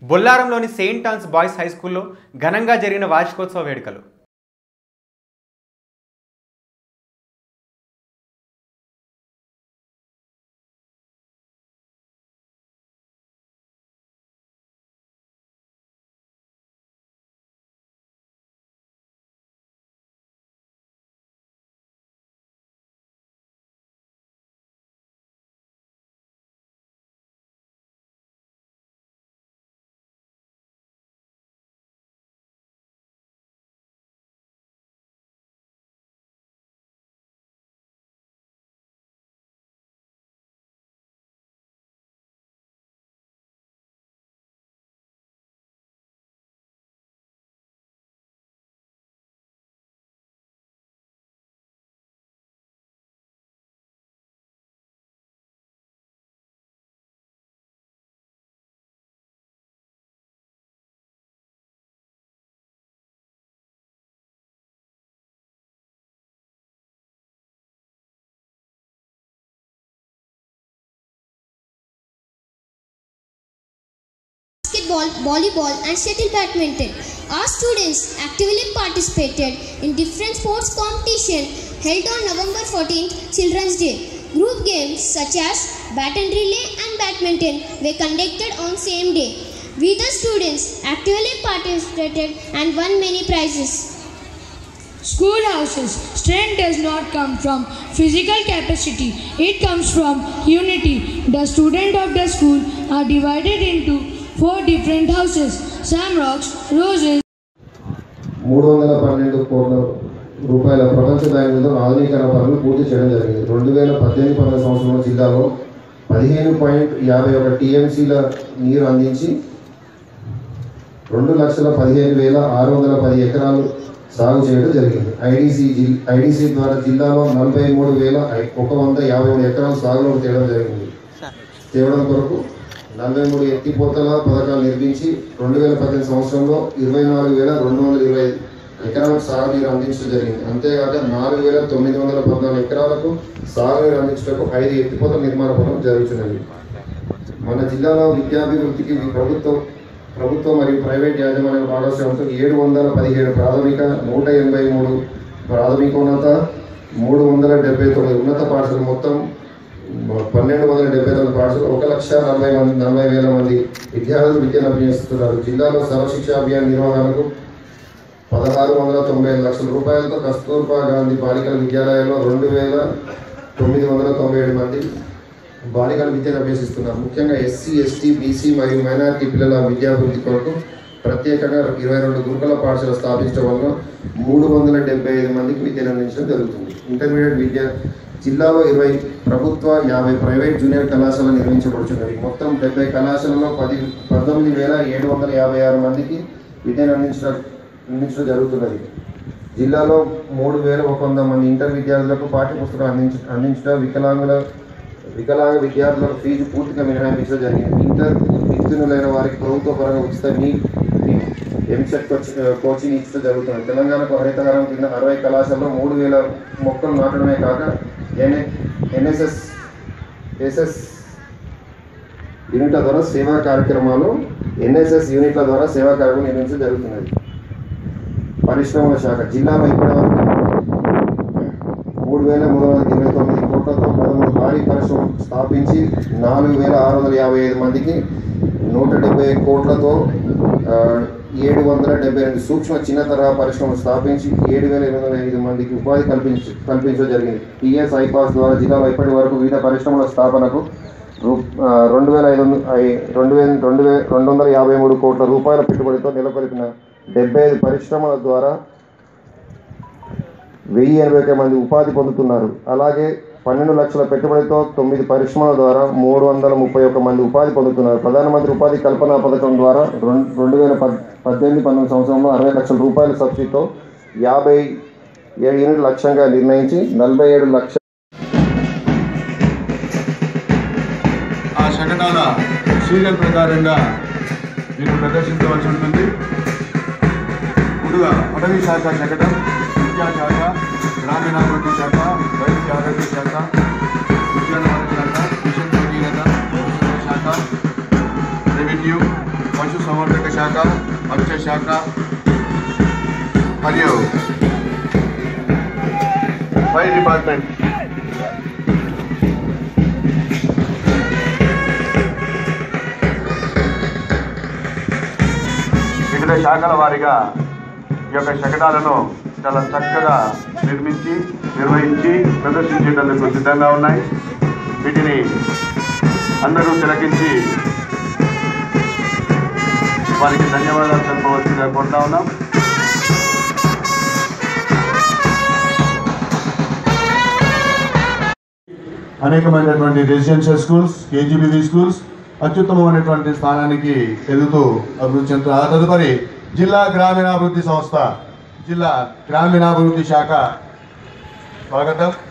బొల్లారంలోని saint Anne's boys high స్కూల్లో ఘనంగా జరిగిన వార్షికోత్సవ వేడుకలు basketball, volleyball, and shuttle badminton. Our students actively participated in different sports competition held on November 14th, Children's Day. Group games such as baton relay and badminton were conducted on same day. We the students actively participated and won many prizes. Schoolhouses strength does not come from physical capacity, it comes from unity. The students of the school are divided into four different houses Samrocks, Roses, మూడు వందల పన్నెండు కోట్ల రూపాయల ప్రపంచ బ్యాంకులతో ఆధునీకరణ పనులు పూర్తి చేయడం జరిగింది రెండు వేల పద్దెనిమిది పంతొమ్మిది సంవత్సరంలో జిల్లాలో పదిహేను పాయింట్ యాభై ఒక టీఎంసీల నీరు అందించి రెండు లక్షల పదిహేను వేల ఆరు వందల పది ఎకరాలు సాగు చేయడం జరిగింది ఐడీసీ జిల్ ఐడీసీ ద్వారా జిల్లాలో నలభై మూడు వేల ఐ- ఒక వంద యాభై మూడు ఎకరాలు సాగులోకి తేవడం జరిగింది తేవడం కొరకు నలభై మూడు ఎత్తిపోతల పథకాలు నిర్మించి రెండు వేల పద్దెనిమిది సంవత్సరంలో ఇరవై నాలుగు వేల రెండు వందల ఇరవై ఎకరాలకు సాగునీరు అందించడం జరిగింది అంతేకాక నాలుగు వేల తొమ్మిది వందల పద్నాలుగు ఎకరాలకు సాగునీరు అందించడానికి ఐదు ఎత్తిపోతల నిర్మాణ పనులు జరుగుతున్నది మన జిల్లాలో విద్యాభివృద్ధికి ప్రభుత్వం ప్రభుత్వం మరియు ప్రైవేట్ యాజమాన్య భాగస్వామ్యంతో ఏడు వందల పదిహేడు ప్రాథమిక నూట ఎనభై మూడు ప్రాథమికోన్నత మూడు వందల డెబ్బై తొమ్మిది ఉన్నత పాఠశాలలు మొత్తం పన్నెండు వందల డెబ్బై తొమ్మిది పాఠశాలలు ఒక లక్ష నలభై మంది నలభై వేల మంది విద్యార్థులు విద్యను అభ్యసిస్తున్నారు జిల్లాలో సర్వశిక్షా అభియాన్ నిర్వహణకు పదహారు వందల తొంభై ఐదు లక్షల రూపాయలతో కస్తూర్బా గాంధీ బాలికల విద్యాలయంలో రెండు వేల తొమ్మిది వందల తొంభై ఏడు మంది బాలికల విద్యను అభ్యసిస్తున్నారు ముఖ్యంగా ఎస్సీ ఎస్టీ బీసీ మరియు మైనారిటీ పిల్లల విద్యాభివృద్ధి కొరకు ప్రత్యేకంగా ఇరవై రెండు గురుకుల పాఠశాల స్థాపించడం వల్ల మూడు వందల డెబ్బై ఐదు మందికి విద్యను అందించడం జరుగుతుంది ఇంటర్మీడియట్ విద్య జిల్లాలో ఇరవై ప్రభుత్వ యాభై ప్రైవేట్ జూనియర్ కళాశాలలు నిర్మించబడుచున్నవి మొత్తం డెబ్బై కళాశాలలో పది పంతొమ్మిది వేల ఏడు వందల యాభై ఆరు మందికి విద్యను అందించడం అందించడం జరుగుతున్నది జిల్లాలో మూడు వేల ఒక వంద మంది ఇంటర్ విద్యార్థులకు పాఠ్య పుస్తకాలు అందించ అందించడం వికలాంగుల వికలాంగ విద్యార్థులకు ఫీజు పూర్తిగా మినహాయించడం జరిగింది ఇంటర్ ఉత్తీర్ణులైన వారికి ప్రభుత్వ పరంగా ఉచిత నీట్ ఎంసెట్ కోచింగ్ ఇచ్చడం జరుగుతుంది తెలంగాణకు హరితహారం కింద అరవై కళాశాలలో మూడు వేల మొక్కలు నాటడమే కాక ఎన్ఏ ఎన్ఎస్ఎస్ ఎస్ఎస్ యూనిట్ల ద్వారా సేవా కార్యక్రమాలు ఎన్ఎస్ఎస్ యూనిట్ల ద్వారా సేవా కార్యక్రమం నిర్వహించడం జరుగుతున్నది పరిశ్రమల శాఖ జిల్లాలో ఇప్పటివరకు మూడు వేల మూడు వందల ఇరవై తొమ్మిది కోట్లతో పదమూడు భారీ పరిశ్రమలు స్థాపించి నాలుగు వేల ఆరు వందల యాభై ఐదు మందికి నూట డెబ్బై కోట్లతో ఆ, ఏడు వందల డెబ్బై రెండు సూక్ష్మ చిన్న తరహా పరిశ్రమలు స్థాపించి ఏడు వేల ఎనిమిది వందల ఐదు మందికి ఉపాధి కల్పించ కల్పించడం జరిగింది టీఎస్ ఐపాస్ ద్వారా జిల్లాలో ఇప్పటి వరకు వివిధ పరిశ్రమల స్థాపనకు రూ ఆ, రెండు వేల ఐదు వందల ఐ- రెండు వేల రెండు వేల రెండు వందల యాభై మూడు కోట్ల రూపాయల పెట్టుబడితో నెలకొల్పిన డెబ్బై ఐదు పరిశ్రమల ద్వారా వెయ్యి ఎనభై ఒక మంది ఉపాధి పొందుతున్నారు అలాగే పన్నెండు లక్షల పెట్టుబడితో తొమ్మిది పరిశ్రమల ద్వారా మూడు వందల ముప్పై ఒక్క మంది ఉపాధి పొందుతున్నారు ప్రధానమంత్రి ఉపాధి కల్పన పథకం ద్వారా రెండు రెండు వేల పద్ పద్దెనిమిది పంతొమ్మిది సంవత్సరంలో అరవై లక్షల రూపాయల సబ్సిడీతో యాభై ఏడు యూనిట్ లక్ష్యంగా నిర్ణయించి నలభై ఏడు లక్ష ఆ శకటాల సీరియల్ ప్రకారంగా మీరు ప్రదర్శించవలసి ఉంటుంది ముందుగా అటవీ శాఖ శకటం విద్యాశాఖ గ్రామీణాభివృద్ధి శాఖ వైద్య ఆరోగ్య శాఖ ఉద్యానవన శాఖ మిషన్ భగీరథ వ్యవసాయ శాఖ రెవెన్యూ పశు పశుసంవర్ధక శాఖ మత్స్య శాఖ మరియు ఫైర్ డిపార్ట్మెంట్ వివిధ శాఖల వారీగా ఈ యొక్క శకటాలను చాలా చక్కగా నిర్మించి నిర్వహించి ప్రదర్శించేటందుకు సిద్ధంగా ఉన్నాయి వీటిని అందరూ తిలకించి వారికి ధన్యవాదాలు చెప్పవలసిందిగా కోరుతా ఉన్నాం అనేకమైనటువంటి రెసిడెన్షియల్ స్కూల్స్ కేజీబీవీ స్కూల్స్ అత్యుత్తమమైనటువంటి స్థానానికి ఎదుగుతూ అభివృద్ధి చెందుతూ ఆ తదుపరి జిల్లా గ్రామీణాభివృద్ధి సంస్థ జిల్లా గ్రామీణాభివృద్ధి శాఖ స్వాగతం